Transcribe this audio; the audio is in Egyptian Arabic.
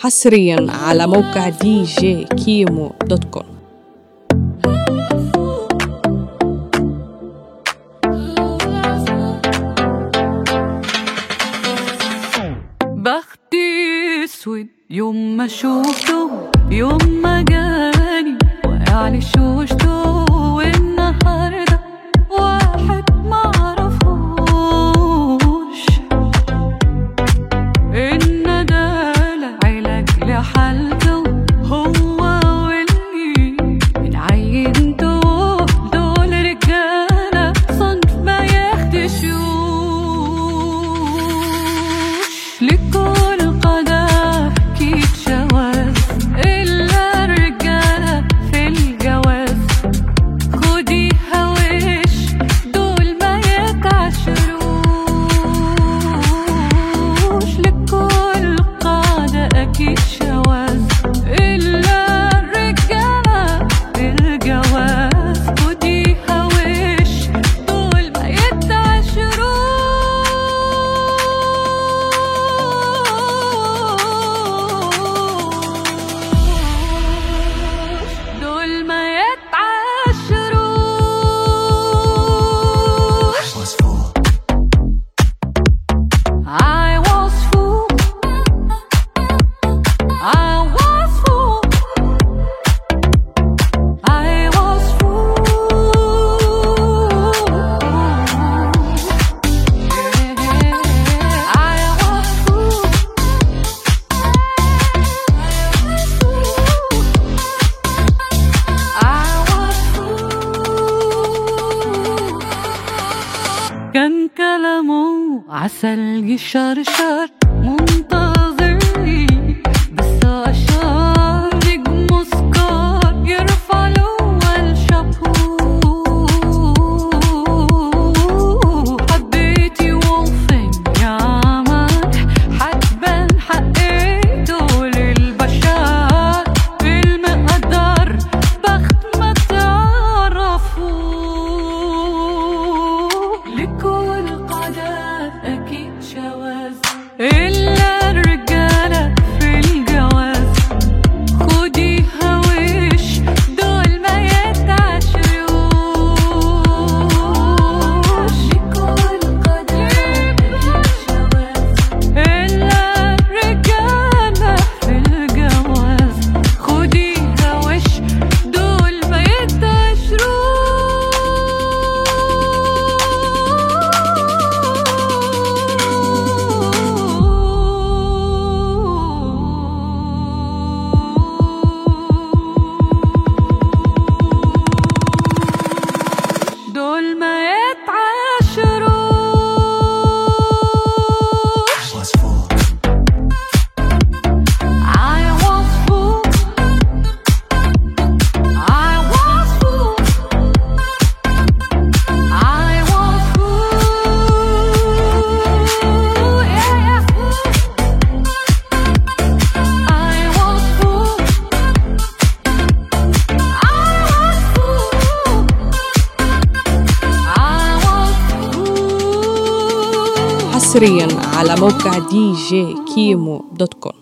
حصريا على موقع دي جي كيمو دوت كوم بختي اسود يوم ما شوفته يوم ما جاني وقع لي شوشته والنهارده واحد ما عرفوش الندالة علاج لحالته هو واللي من عينته دول رجالة صنف ما يخدشوش لكل قدر كيد شواذ إلا الرجالة في الجواز خديها وش دول ما يتعشروش لكل قادة أكيد شواذ إلا الرجالة في الجواز خديها وش دول ما يتعشروش دول ما يتعشروش I was fool. I was fool. I was fool. I was fool. I was fool. كان كلامه عسل يشرشر منتظرني بس أشار نجم سكر يرفع الأول شابوه حبيتي وفين يا عمر حتبان حقيته للبشر بالمقدر بخت ما تعرفوه لكل قدر أكيد شواذ إلا الرجالة في الجواز خديها وش دول ما يتعشروش لكل قدر أكيد شواذ إلا الرجالة في الجواز خديها وش دول ما يتعشروش دول ما يتعاشروش I was fool I was fool I was fool yeah, yeah. I was fool I was fool I was fool حصريا على موقع دي جي كيمو دوت كوم